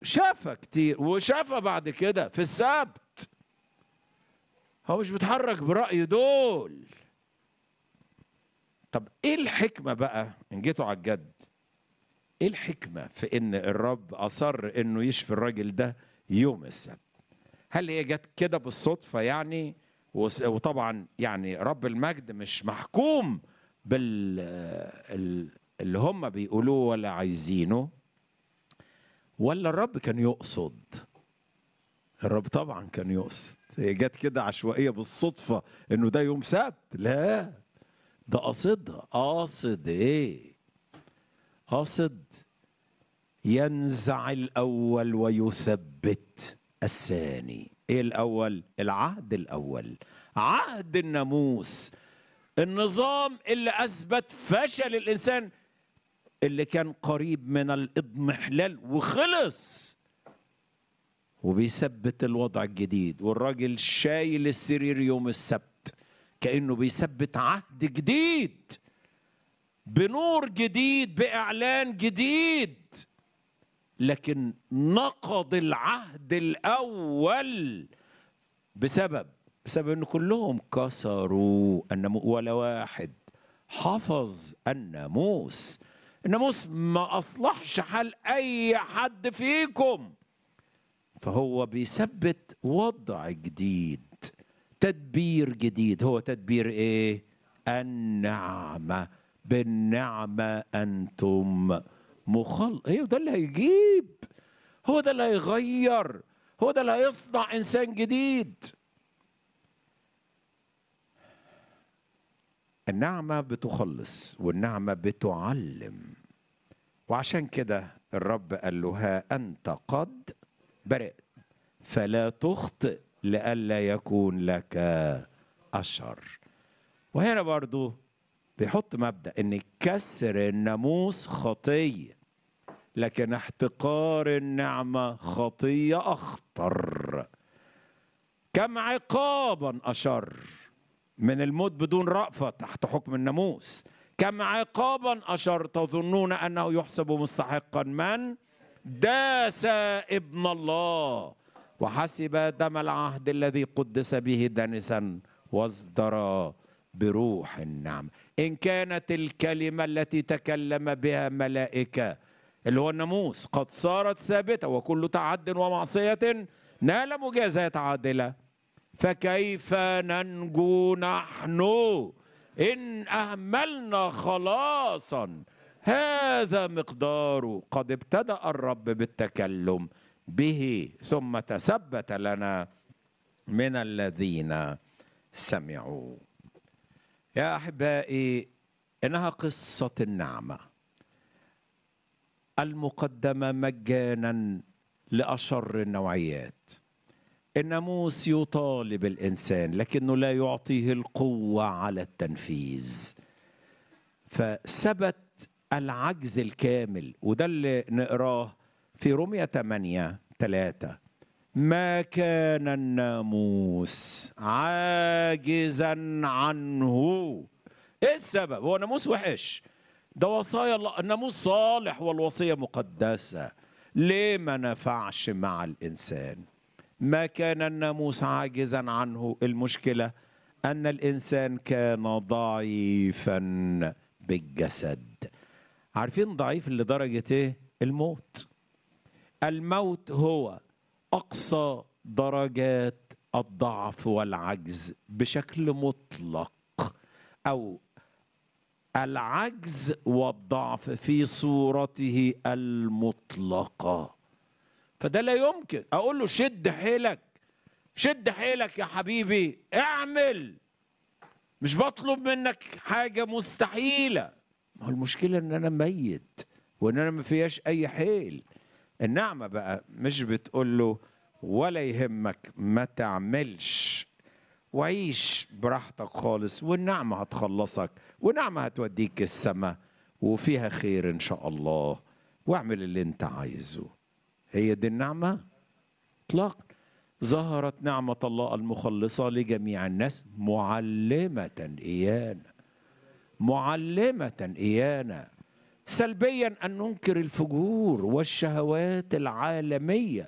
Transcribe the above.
شافها كتير وشافها بعد كده في السبت هو مش بيتحرك برأي دول طب ايه الحكمة بقى ان جيتوا على الجد ايه الحكمة في ان الرب اصر انه يشفي الراجل ده يوم السبت هل هي جت كده بالصدفة يعني وس- وطبعا يعني رب المجد مش محكوم بال ال- اللي هم بيقولوه ولا عايزينه ولا الرب كان يقصد الرب طبعا كان يقصد هي جت كده عشوائية بالصدفة انه ده يوم سبت لا ده قاصدها قاصد ايه قاصد ينزع الاول ويثبت الثاني ايه الاول العهد الاول عهد الناموس النظام اللي اثبت فشل الانسان اللي كان قريب من الاضمحلال وخلص وبيثبت الوضع الجديد والراجل شايل السرير يوم السبت كانه بيثبت عهد جديد بنور جديد باعلان جديد لكن نقض العهد الاول بسبب بسبب ان كلهم كسروا الناموس ولا واحد حفظ الناموس الناموس ما اصلحش حال اي حد فيكم فهو بيثبت وضع جديد تدبير جديد هو تدبير ايه النعمه بالنعمه انتم مخل ايه ده اللي هيجيب هو ده اللي هيغير هو ده اللي هيصنع انسان جديد النعمه بتخلص والنعمه بتعلم وعشان كده الرب قال له ها انت قد برئت فلا تخطئ لئلا يكون لك الشر وهنا برضو بيحط مبدا ان كسر الناموس خطيه لكن احتقار النعمه خطيه اخطر كم عقابا اشر من الموت بدون رأفة تحت حكم الناموس كم عقابا أشر تظنون أنه يحسب مستحقا من داس ابن الله وحسب دم العهد الذي قدس به دنسا واصدر بروح النعم إن كانت الكلمة التي تكلم بها ملائكة اللي هو الناموس قد صارت ثابتة وكل تعد ومعصية نال مجازات عادلة فكيف ننجو نحن ان اهملنا خلاصا هذا مقداره قد ابتدا الرب بالتكلم به ثم تثبت لنا من الذين سمعوا يا احبائي انها قصه النعمه المقدمه مجانا لاشر النوعيات الناموس يطالب الانسان لكنه لا يعطيه القوه على التنفيذ فثبت العجز الكامل وده اللي نقراه في رومية 8 3 ما كان الناموس عاجزا عنه ايه السبب هو ناموس وحش ده وصايا الله الناموس صالح والوصيه مقدسه ليه ما نفعش مع الانسان ما كان الناموس عاجزا عنه المشكله ان الانسان كان ضعيفا بالجسد عارفين ضعيف لدرجه ايه الموت الموت هو اقصى درجات الضعف والعجز بشكل مطلق او العجز والضعف في صورته المطلقه فده لا يمكن اقول له شد حيلك شد حيلك يا حبيبي اعمل مش بطلب منك حاجة مستحيلة ما هو المشكلة ان انا ميت وان انا ما فيهاش اي حيل النعمة بقى مش بتقول له ولا يهمك ما تعملش وعيش براحتك خالص والنعمة هتخلصك والنعمة هتوديك السماء وفيها خير ان شاء الله واعمل اللي انت عايزه هي دي النعمة اطلاقا ظهرت نعمة الله المخلصة لجميع الناس معلمة إيانا معلمة إيانا سلبيا ان ننكر الفجور والشهوات العالميه